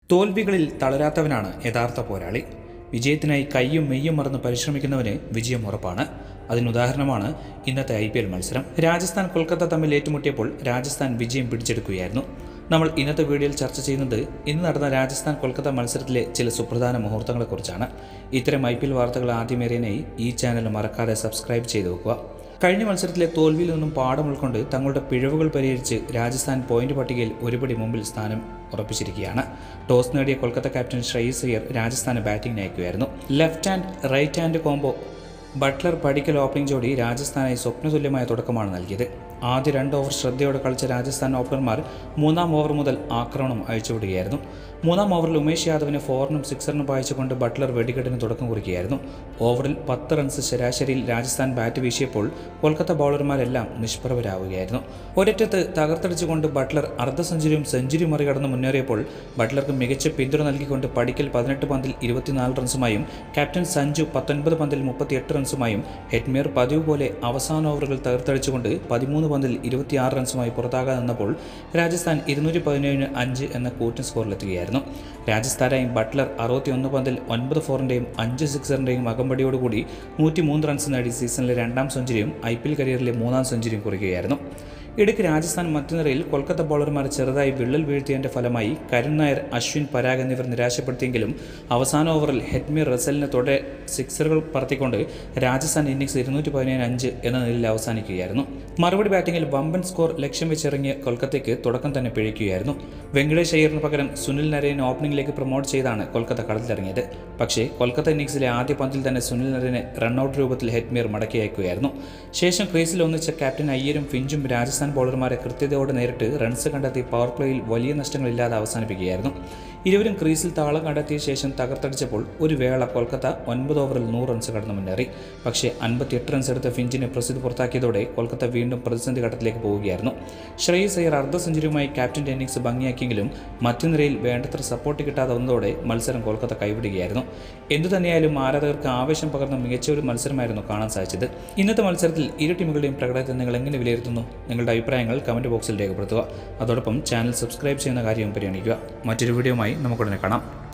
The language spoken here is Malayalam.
തോൽവികളിൽ തളരാത്തവനാണ് യഥാർത്ഥ പോരാളി വിജയത്തിനായി കയ്യും മെയ്യും മറന്ന് പരിശ്രമിക്കുന്നവന് വിജയം ഉറപ്പാണ് അതിനുദാഹരണമാണ് ഇന്നത്തെ ഐ പി എൽ മത്സരം രാജസ്ഥാൻ കൊൽക്കത്ത തമ്മിൽ ഏറ്റുമുട്ടിയപ്പോൾ രാജസ്ഥാൻ വിജയം പിടിച്ചെടുക്കുകയായിരുന്നു നമ്മൾ ഇന്നത്തെ വീഡിയോയിൽ ചർച്ച ചെയ്യുന്നത് ഇന്ന് നടന്ന രാജസ്ഥാൻ കൊൽക്കത്ത മത്സരത്തിലെ ചില സുപ്രധാന മുഹൂർത്തങ്ങളെക്കുറിച്ചാണ് ഇത്തരം ഐ പി എൽ വാർത്തകൾ ആദ്യമേറിയതിനായി ഈ ചാനൽ മറക്കാതെ സബ്സ്ക്രൈബ് ചെയ്തു വെക്കുക കഴിഞ്ഞ മത്സരത്തിലെ തോൽവിയിൽ നിന്നും പാഠം ഉൾക്കൊണ്ട് തങ്ങളുടെ പിഴവുകൾ പരിഹരിച്ച് രാജസ്ഥാൻ പോയിന്റ് പട്ടികയിൽ ഒരുപടി മുമ്പിൽ സ്ഥാനം ഉറപ്പിച്ചിരിക്കുകയാണ് ടോസ് നേടിയ കൊൽക്കത്ത ക്യാപ്റ്റൻ ശ്രേയസ് അയ്യർ രാജസ്ഥാന് ബാറ്റിംഗിന് അയക്കുകയായിരുന്നു left hand right hand combo Buttler Padikkal opening ജോഡി രാജസ്ഥാനായി സ്വപ്നതുല്യമായ തുടക്കമാണ് നൽകിയത് ആദ്യ രണ്ട് ഓവർ ശ്രദ്ധയോടെ കളിച്ച രാജസ്ഥാൻ ഓപ്പണർമാർ മൂന്നാം ഓവർ മുതൽ ആക്രമണം അഴിച്ചുവിടുകയായിരുന്നു മൂന്നാം ഓവറിൽ ഉമേഷ് യാദവിന് ഫോറിനും സിക്സറിനും പായിച്ചുകൊണ്ട് ബട്ട്ലർ വെടിക്കെട്ടിന് തുടക്കം കുറിക്കുകയായിരുന്നു ഓവറിൽ പത്ത് റൺസ് ശരാശരിയിൽ രാജസ്ഥാൻ ബാറ്റ് വീശിയപ്പോൾ കൊൽക്കത്ത ബൗളർമാരെല്ലാം നിഷ്പ്രഭരാവുകയായിരുന്നു ഒരറ്റത്ത് തകർത്തടിച്ചുകൊണ്ട് ബട്ട്ലർ അർദ്ധ സെഞ്ചുറിയും സെഞ്ചുറി മറികടന്ന് മുന്നേറിയപ്പോൾ ബട്ട്ലർക്ക് മികച്ച പിന്തുണ നൽകിക്കൊണ്ട് പടിക്കൽ പതിനെട്ട് പന്തിൽ ഇരുപത്തിനാല് റൺസുമായും ക്യാപ്റ്റൻ സഞ്ജു പത്തൊൻപത് പന്തിൽ മുപ്പത്തിയെട്ട് റൺസുമായും ഹെഡ്മേർ പതിവ് പോലെ അവസാന ഓവറുകൾ തകർത്തടിച്ചുകൊണ്ട് പതിമൂന്ന് പന്തിൽ ഇരുപത്തിയാറ് റൺസുമായി പുറത്താകാൻ നിന്നപ്പോൾ രാജസ്ഥാൻ ഇരുന്നൂറ്റി പതിനേഴിന് അഞ്ച് എന്ന കൂറ്റൻ സ്കോറിലെത്തുകയായിരുന്നു രാജസ്ഥാനായി ബട്ട്ലർ അറുപത്തിയൊന്ന് പന്തിൽ ഒൻപത് ഫോറിൻ്റെയും അഞ്ച് സിക്സറിൻ്റെയും അകമ്പടിയോടുകൂടി നൂറ്റി മൂന്ന് റൺസ് നേടി സീസണിലെ രണ്ടാം സെഞ്ചുറിയും ഐ പി എൽ കരിയറിലെ മൂന്നാം സെഞ്ചുറിയും കുറിക്കുകയായിരുന്നു ഇടയ്ക്ക് രാജസ്ഥാൻ മധ്യനിരയിൽ കൊൽക്കത്ത ബൗളർമാർ ചെറുതായി വിള്ളൽ വീഴ്ത്തിയതിൻ്റെ ഫലമായി കരുൺ നായർ അശ്വിൻ പരാഗ് എന്നിവർ നിരാശപ്പെടുത്തിയെങ്കിലും അവസാന ഓവറിൽ ഹെഡ്മീർ റസലിന് തുടരെ സിക്സറുകൾ പറത്തിക്കൊണ്ട് രാജസ്ഥാൻ ഇന്നിംഗ്സ് ഇരുന്നൂറ്റി പതിനേഴ് അഞ്ച് എന്ന നിലയിൽ അവസാനിക്കുകയായിരുന്നു മറുപടി ബാറ്റിംഗിൽ വമ്പൻ സ്കോർ ലക്ഷ്യം വെച്ചിറങ്ങിയ കൊൽക്കത്തയ്ക്ക് തുടക്കം തന്നെ പിഴയ്ക്കുകയായിരുന്നു വെങ്കടേഷ് അയ്യറിന് പകരം സുനിൽ നരേനെ ഓപ്പണിംഗിലേക്ക് പ്രൊമോട്ട് ചെയ്താണ് കൊൽക്കത്ത കളത്തിലിറങ്ങിയത് പക്ഷേ കൊൽക്കത്ത ഇന്നിംഗ്സിലെ ആദ്യ പന്തിൽ തന്നെ സുനിൽ നരേനെ റണ്ണൌട്ട് രൂപത്തിൽ ഹെഡ്മീർ മടക്കി അയക്കുകയായിരുന്നു ശേഷം ക്രീസിൽ ഒന്നിച്ച ക്യാപ്റ്റൻ അയ്യരും ഫിഞ്ചും രാജസ്ഥാൻ ബൗളർമാരെ കൃത്യതയോടെ നേരിട്ട് റൺസ് കണ്ടെത്തി പവർ പ്ലേയിൽ വലിയ നഷ്ടങ്ങളില്ലാതെ അവസാനിപ്പിക്കുകയായിരുന്നു ഇരുവരും ക്രീസിൽ താളം കണ്ടെത്തിയ ശേഷം തകർത്തടിച്ചപ്പോൾ ഒരു വേള കൊൽക്കത്ത ഒൻപത് ഓവറിൽ നൂറ് റൺസ് കടന്നു മുന്നേറി പക്ഷേ അൻപത്തിയെട്ട് റൺസ് എടുത്ത ഫിഞ്ചിനെ പ്രസിദ്ധ പുറത്താക്കിയതോടെ കൊൽക്കത്ത വീണ്ടും പ്രതിസന്ധി ഘട്ടത്തിലേക്ക് പോവുകയായിരുന്നു ശ്രേയസ് അയ്യർ അർദ്ധ സെഞ്ചുറിയുമായി ക്യാപ്റ്റൻ്റെ ഇന്നിംഗ്സ് ഭംഗിയാക്കിയെങ്കിലും മധ്യനിരയിൽ വേണ്ടത്ര സപ്പോർട്ട് കിട്ടാതെ വന്നതോടെ മത്സരം കൊൽക്കത്ത കൈവിടുകയായിരുന്നു എന്തുതന്നെയായാലും ആരാധകർക്ക് ആവേശം പകർന്ന മികച്ച ഒരു മത്സരമായിരുന്നു കാണാൻ സാധിച്ചത് ഇന്നത്തെ മത്സരത്തിൽ ഇരു ടീമുകളുടെയും പ്രകടനത്തെ നിങ്ങൾ എങ്ങനെ വിലയിരുത്തുന്നു നിങ്ങളുടെ അഭിപ്രായങ്ങൾ കമൻറ്റ് ബോക്സിൽ രേഖപ്പെടുത്തുക അതോടൊപ്പം ചാനൽ സബ്സ്ക്രൈബ് ചെയ്യുന്ന കാര്യവും പരിഗണിക്കുക മറ്റൊരു വീഡിയോയുമായി നമുക്കുടനെ കാണാം